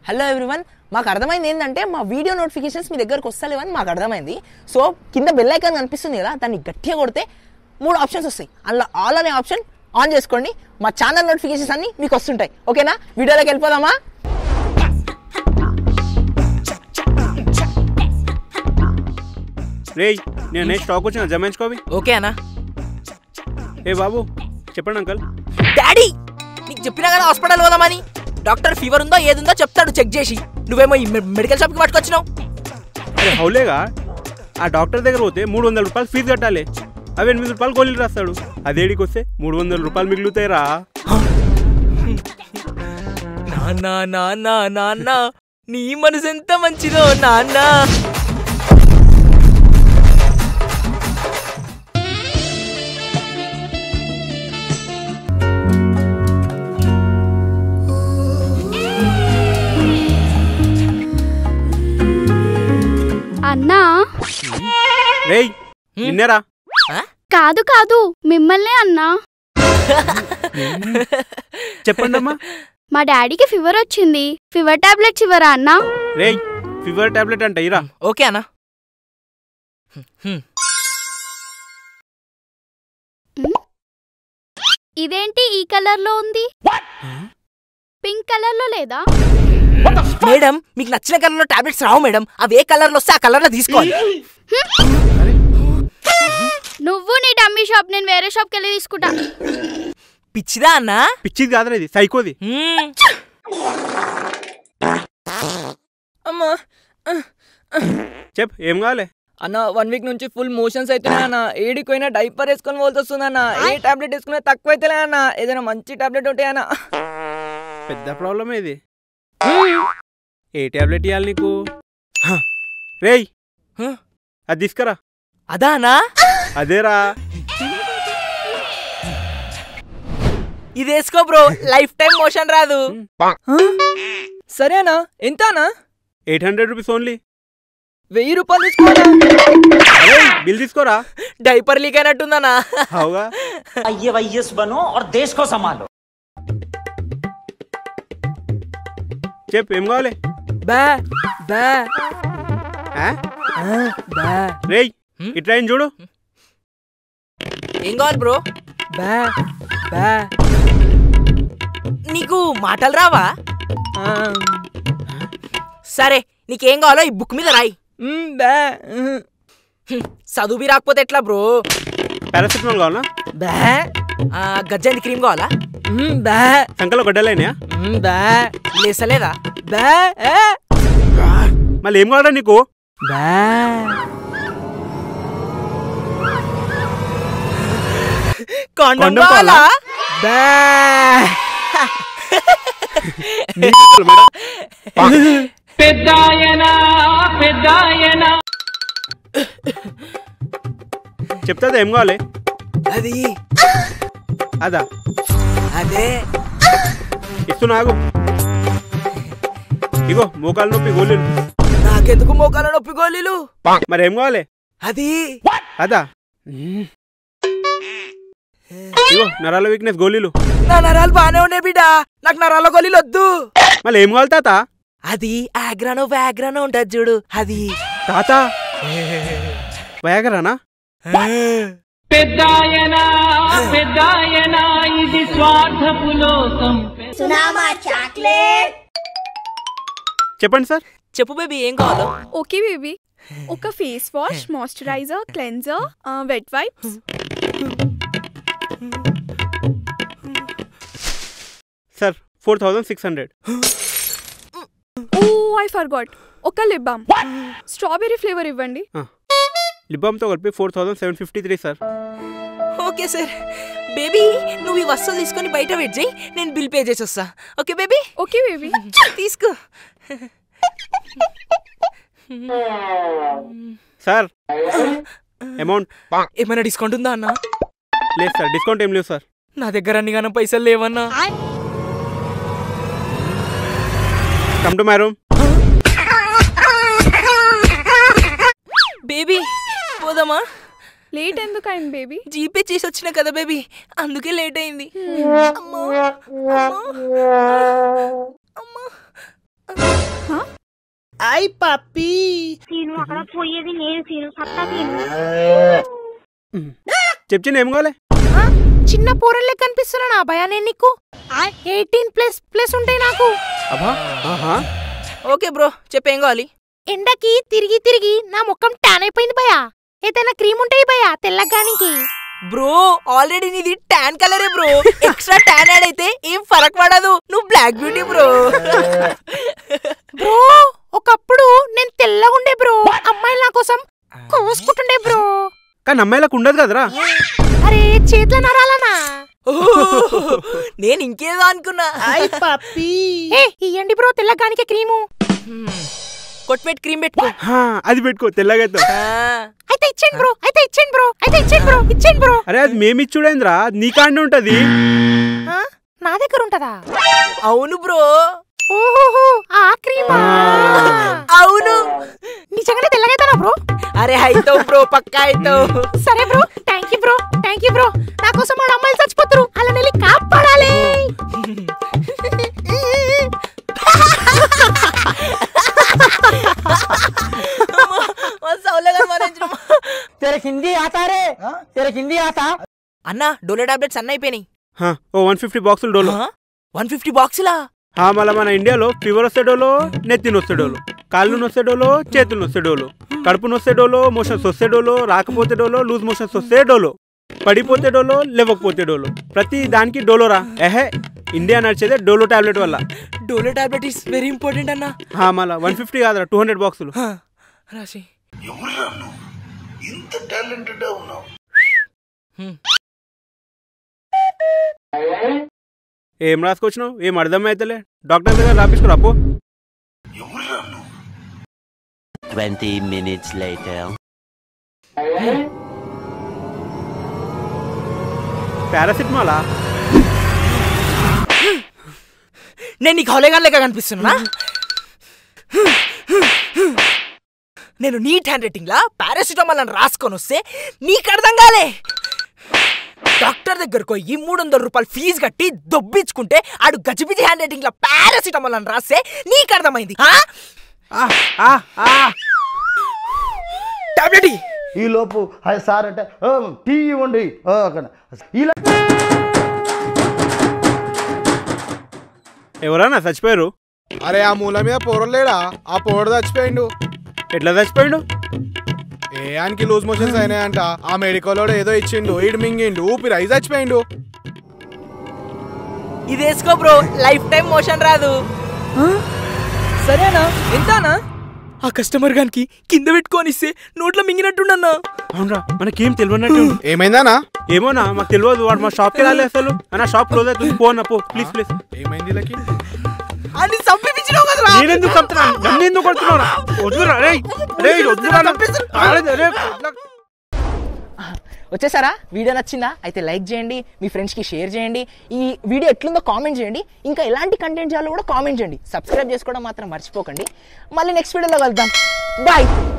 Hello everyone మాకు అర్థమైంది ఏంటంటే మా వీడియో నోటిఫికేషన్స్ మీ దగ్గరకు వస్తలేవని మాకు అర్థమైంది సో కింద బెల్ ఐకాన్ కనిపిస్తుంది కదా దాన్ని గట్టిగా కొడితే మూడు ఆప్షన్స్ వస్తాయి అందులో ఆల్ అనే ఆప్షన్ ఆన్ చేసుకోండి మా ఛానల్ నోటిఫికేషన్స్ అన్ని మీకు వస్తుంటాయి ఓకేనా వీడియోలోకి వెళ్ళిపోదామా రేయ్ నేను నెక్స్ట్ స్టాక్ వచ్చిన జమాయించుకోవి ఓకే అన్నా ఏ బాబు చెప్పండి అంకల్ డాడీ నీకు చెప్పినా కదా హాస్పిటల్ పోదామని డాక్టర్ ఫీవర్ ఉందో ఏదుందో చెప్తాడు చెక్ చేసి నువ్వేమో ఈ మె- మెడికల్ షాప్కి పట్టుకొచ్చినావు అరే హౌలేగా ఆ డాక్టర్ దగ్గర పోతే మూడు వందల రూపాయలు ఫీజు కట్టాలి అవి ఎనిమిది రూపాయలు గోళీలు రాస్తాడు అదేడికి వస్తే మూడు వందల రూపాయలు మిగులుతాయిరా నాన్న నాన్న నాన్న నీ మనసు ఎంత మంచిదో నాన్న అన్నా రేయ్ నిన్నేరా కాదు కాదు మిమ్మల్నే అన్నా చెప్పండి అమ్మా మా డాడీకి ఫీవర్ వచ్చింది ఫీవర్ టాబ్లెట్స్ ఇవ్వరా అన్నా రేయ్ ఫీవర్ టాబ్లెట్ అంట ఇరా ఓకే అన్న ఇదేంటి ఈ కలర్ లో ఉంది పింక్ కలర్ లో లేదా మేడం మీకు నచ్చిన కలర్ లో టాబ్లెట్స్ రావు మేడం అవి ఏ కలర్ లో వస్తే ఆ కలర్ లో తీసుకోవాలి నువ్వు నీ డమ్మీ షాప్ నేను వేరే షాప్కి వెళ్ళి తీసుకుంటా పిచ్చిదా అన్నా పిచ్చిది కాదురా ఇది సైకోది అమ్మా చెప్ ఏం కావాలి అన్న వన్ వీక్ నుంచి ఫుల్ మోషన్స్ అవుతున్నాయి అన్న ఏడికి పోయినా డైపర్ వేసుకొని పోల్సి వస్తుంది అన్న ఏ టాబ్లెట్ వేసుకున్నా తక్కువ అవుతలే అన్న ఏదైనా మంచి టాబ్లెట్ ఉంటాయి అన్న పెద్ద ప్రాబ్లమే ఇది ఏ టాబ్లెట్ ఇవ్వాలి నీకు హ, రేయ్ హ? అది తీసుకురా అదా అన్నా అదేరా ఇది వేసుకో బ్రో లైఫ్ టైం మోషన్ రాదు సరేనా ఎంత అన్న ఎయిట్ హండ్రెడ్ రూపీస్ ఓన్లీ వెయ్యి రూపాయలు తీసుకోవాలా బిల్ తీసుకోరా డైపర్ లీక్ అయినట్టుందన్నా అవుగా आईएएस बनो और देश को संभालो చెప్ ఏం కావాలి బా బా ఆ? బా రేయ్ హ్మ్? ఇట్లా ఏం చూడు ఏం కావాలి బ్రో బా బా నీకు మాటలు రావా ఆ, సరే నీకేం కావాలో ఈ బుక్ మీద రాయి మ్, బా ఉహు. హ్మ్, చదువు రాకపోతే ఎట్లా బ్రో పారాసిటమాల్ కావాలా బా ఆ, గజ్జంది క్రీమ్ కావాలా మ్, బా సంకలో గడ్డలైనాయా మ్, బా లేసలేదా బా ఏ. మళ్ళీ ఏం కావాలా నీకు బా కొండం కొండం కావాలా బా నీకు కావాలా మేడం? చెప్తాదా ఏం కావాలి అది అదా అదే ఇస్తున్నా ఆగు ఇగో మోకాలు నొప్పి గోళీలు నాకెందుకు మోకాల నొప్పి గోళీలు మరి ఏం కావాలి అది అదా ఇగో నరాల వీక్నెస్ గోళీలు నా నరాలు బానే ఉన్నాయి బిడ్డ నాకు నరాల గోళీలు వద్దు మళ్ళీ ఏం కావాలి తాత అది ఆగ్రానో వ్యాగ్రానో ఉంటది చూడు అది తాత వయాగరానా చెప్పండి సార్ చెప్పు బేబీ ఏం కావాలో ఓకే బేబీ ఒక face wash moisturiser cleanser wet wipes sir four thousand six hundred oh I forgot ఒక లిప్ బామ్ స్ట్రాబెర్రీ ఫ్లేవర్ ఇవ్వండి లిబామ్తో కలిపి four thousand seven fifty three sir okay sir baby నువ్వు ఈ వస్తువులు తీసుకొని బయట వెయిట్ చేయి నేను బిల్ పే చేసి వస్తా ఓకే బేబీ ఓకే బేబీ తీసుకో సార్ అమౌంట్ ఏమైనా డిస్కౌంట్ ఉందా అన్న లేదు సార్ డిస్కౌంట్ ఏం లేవు సార్ నా దగ్గర అన్ని గానం పైసలు లేవన్నా come to my room baby పోదామా లేట్ ఎందుకు అయింది బేబీ జీపే చేసి వచ్చిన కదా బేబీ అందుకే లేట్ అయింది అమ్మా అమ్మా అమ్మా సీను అక్కడ పోయేది నేను సీను సత్తా సీను చెప్పిన ఏం కావాలి చిన్న పోరల్లే కనిపిస్తున్నానా భయా నేను నీకు ఎయిటీన్ ప్లస్ ప్లస్ ఉంటాయి నాకు ఆహా ఓకే బ్రో చెప్పేం కావాలి ఎండకి తిరిగి తిరిగి నా ముఖం ట్యాన్ అయిపోయింది భయా ఏదైనా క్రీమ్ ఉంటాయి భయా తెల్లగానికి బ్రో ఆల్రెడీ నీది టాన్ కలరే బ్రో ఎక్స్ట్రా టాన్ యాడ్ అయితే ఏం ఫరక్ పడదు నువ్వు బ్లాక్ బ్యూటీ బ్రో బ్రో ఒకప్పుడు నేను తెల్లగుండే బ్రో అమ్మాయిలు నా కోసం కోసుకుంటుండే బ్రో కానీ అమ్మాయిలకు ఉండదు కదరా అరే చేతుల నరాలనా నేను ఇంకేదో అనుకున్నా ఏ ఇయ్యండి బ్రో తెల్లగానికి క్రీము కొట్పెట్ క్రీమ్ పెట్టుకో హా, అది పెట్టుకో తెల్లగైతే అయితే ఇచ్చేయండి బ్రో అయితే ఇచ్చేయండి బ్రో అయితే ఇచ్చేయండి బ్రో ఇచ్చేయండి బ్రో అరే అది మేమిచ్చుడేంద్రా నీ కాండి ఉంటది ఆ? నా దగ్గర ఉంటదా అవును బ్రో ఓహోహో ఆ క్రీమా అవును నిజంగానే తెల్లగైతానా బ్రో అరే అయితావు బ్రో పక్కా అయితావు సరే bro thank you bro thank you bro నా కోసం వాడు అమ్మాయిలు చచ్చిపోతారు అలా నెల్లి కాపాడాలి తెర హిందీ ఆతా రే తెర హిందీ ఆతా అన్న డోలో టాబ్లెట్స్ అన్న అయిపోయినాయి హా, ఓ వన్ ఫిఫ్టీ బాక్సులు డోలో వన్ ఫిఫ్టీ బాక్సులా హా, మళ్ళా మన ఇండియాలో ఫీవర్ వస్తే డోలో నెత్తి నొస్తే డోలో కాళ్ళు నొస్తే డోలో చేతులు నొస్తే డోలో కడుపు నొస్తే డోలో మోషన్స్ వస్తే డోలో రాకపోతే డోలో లూజ్ మోషన్స్ వస్తే డోలో పడిపోతే డోలో లేవకపోతే డోలో ప్రతి దానికి డోలో రా ఎహే ఇండియా నడిచేదే డోలో టాబ్లెట్ వల్ల Dolo tablet is very important అన్న హా, మళ్ళా వన్ ఫిఫ్టీ కాదురా టూ హండ్రెడ్ బాక్సులు రాసి ఏం రాసుకొచ్చినావు ఏం అర్థం అవుతలే డాక్టర్ దగ్గర రాపించుకురా పో 20 minutes later. పారాసిటమాలా నేను నీకు హౌలేగాన్ లెక్క కనిపిస్తున్నా నేను నీట్ హ్యాండ్ రైటింగ్ లా పారాసిటమాల్ అని రాసుకొని వస్తే నీకు అర్థం కాలే డాక్టర్ దగ్గరకు పోయి మూడు వందల రూపాయలు ఫీజు కట్టి దొబ్బించుకుంటే ఆడు గజిబిజి హ్యాండ్ రైటింగ్ లా పారాసిటమాల్ అని రాస్తే నీకు అర్థమైంది టాబ్లెట్ ఇయ్యి. ఈ లోపు "హాయ్ సార్ అంటే "ఓ, టీ ఇవ్వండి ఓ, అక్కడ ఇలా ఎవరన్నా చచ్చిపోయారు అరే ఆ మూల మీద పోరడు లేడా ఆ పోరడు చచ్చిపోయిండు ఎట్లా చచ్చిపోయాడు ఏ ఆయనకి లూజ్ మోషన్స్ అయినాయంట ఆ మెడికల్ ఏదో ఇచ్చిండు ఈడు మింగిండు ఊపిరి అయి చచ్చిపోయిండు ఇది వేసుకో బ్రో లైఫ్ టైం మోషన్ రాదు సరేనా ఎంతనా ఆ కస్టమర్ గానికి కింద పెట్టుకొని ఇస్తే నోట్లో మింగినట్టుండన్నా అవునరా మనకేం తెలియనట్టు ఏమైందానా ఏమోనా మాకు తెలియదు వాడు మా షాప్కి రాలే అసలు అన్న షాప్ క్లోజ్ అవుతుంది పో అన్న పో ప్లీజ్ ప్లీజ్ ఏమైంది వీళ్ళకి అని చంపించినావు కదరా నేనెందుకు చంపుతున్నా నన్ను ఎందుకు కొడుతున్నావురా వద్దురా రే రే వద్దురా నా- అరే, రే, వచ్చేసారా వీడియో నచ్చిందా అయితే లైక్ చేయండి మీ ఫ్రెండ్స్కి షేర్ చేయండి ఈ వీడియో ఎట్లుందో కామెంట్ చేయండి ఇంకా ఎలాంటి కంటెంట్ చేయాలో కూడా కామెంట్ చేయండి సబ్స్క్రైబ్ చేసుకోవడం మాత్రం మర్చిపోకండి మళ్ళీ నెక్స్ట్ వీడియోలో కలుద్దాం బాయ్